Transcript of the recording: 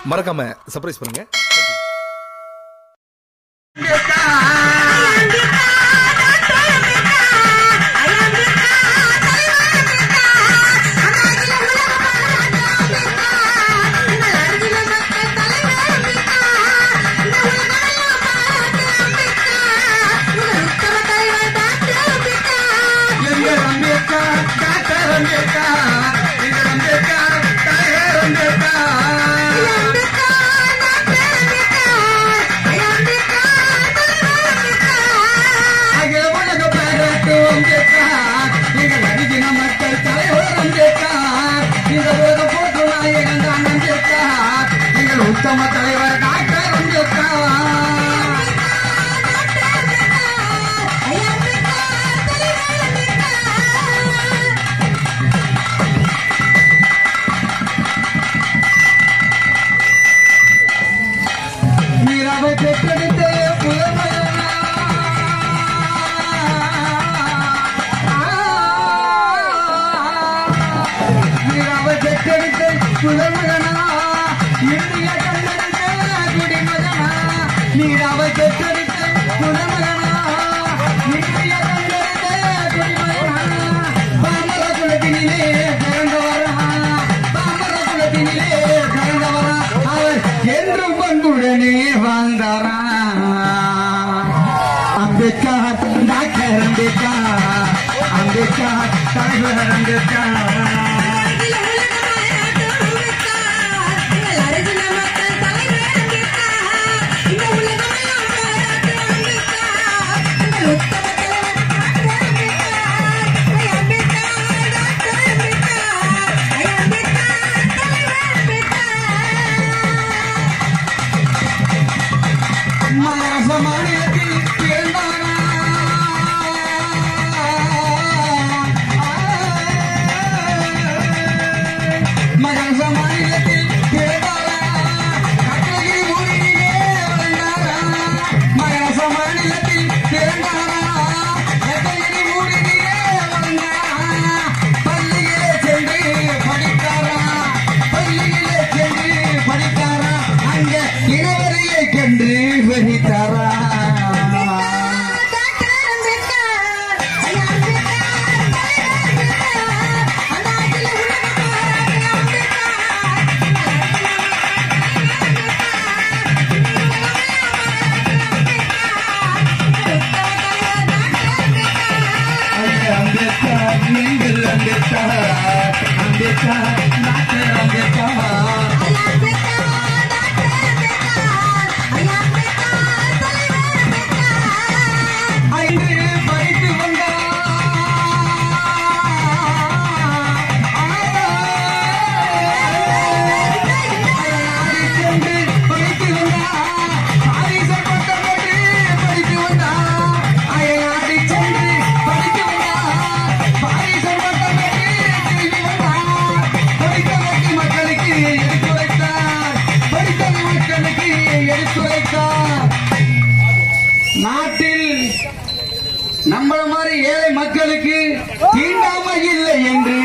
மறக்காம சர்ப்ரைஸ் பண்ணுங்க எங்கள் அம்பேத்கர் டாக்டர் அம்பேத்கர் எங்கள் அம்பேத்கர் தலைவர் அம்பேத்கர் அகில உலக பாராட்டு அம்பேத்கர் எங்கள் அரிஜின மக்கள் தலைவர் அம்பேத்கர் இந்த உலக போட்டு நாயகன் தான் அம்பேத்கர் எங்கள் உத்தம தலைவர் டாக்டர் அம்பேத்கர் மீராவை பெற்றெடுத்த புலமையனா மீராவை பெற்றெடுத்த புலமையனா இந்திய கண்டெடுத்த குடிமகனா மீராவை பெற்றெடுத்த புலமையனா இந்திய கண்டெடுத்த குடிமகனா பாமர குலத்தினிலே பிறந்தவரா பாமர குலத்தினிலே பிறந்தவரா அவர் என்றும் பண்புடனே வாழ்ந்தாரா அம்பேத்கர் டாக்டர் அம்பேத்கர் அம்பேத்கர் தலைவர் அம்பேத்கர் மகாராஷ்டிர மாநிலத்தில் பிறந்தாரா மகாராஷ்டிர மாநிலத்தில் பிறந்தாரா கட்டகிரி ஊரிலே வளர்ந்தாரா மகாராஷ்டிர மாநிலத்தில் பிறந்தாரா கட்டகிரி ஊரிலே வளர்ந்தாரா பள்ளியிலே சென்று படித்தாரா பள்ளியிலே சென்று படித்தாரா அங்க இனவரையை கண்டு வகித்தாரா ஐயா, அம்பேத்கர் நீங்கள் அம்பேத்கர் அம்பேத்கர் டாக்டர் அம்பேத்கர் ஐந்து படித்து வந்தார் சென்று படித்து வந்தார் பாரிசர் பட்டம் பெற்று படித்து வந்தார் அயனாடி சென்று படித்து வந்தார் பாரிசர் பட்டம் பெற்று திரும்பி வந்தார் படித்தவருக்கு மக்களுக்கு எடுத்துரைத்தார் படித்தவ மக்களுக்கு எடுத்துரைத்தார் நாட்டில் நம்மள மாதிரி ஏழை மக்களுக்கு தீண்டாமை இல்லை என்று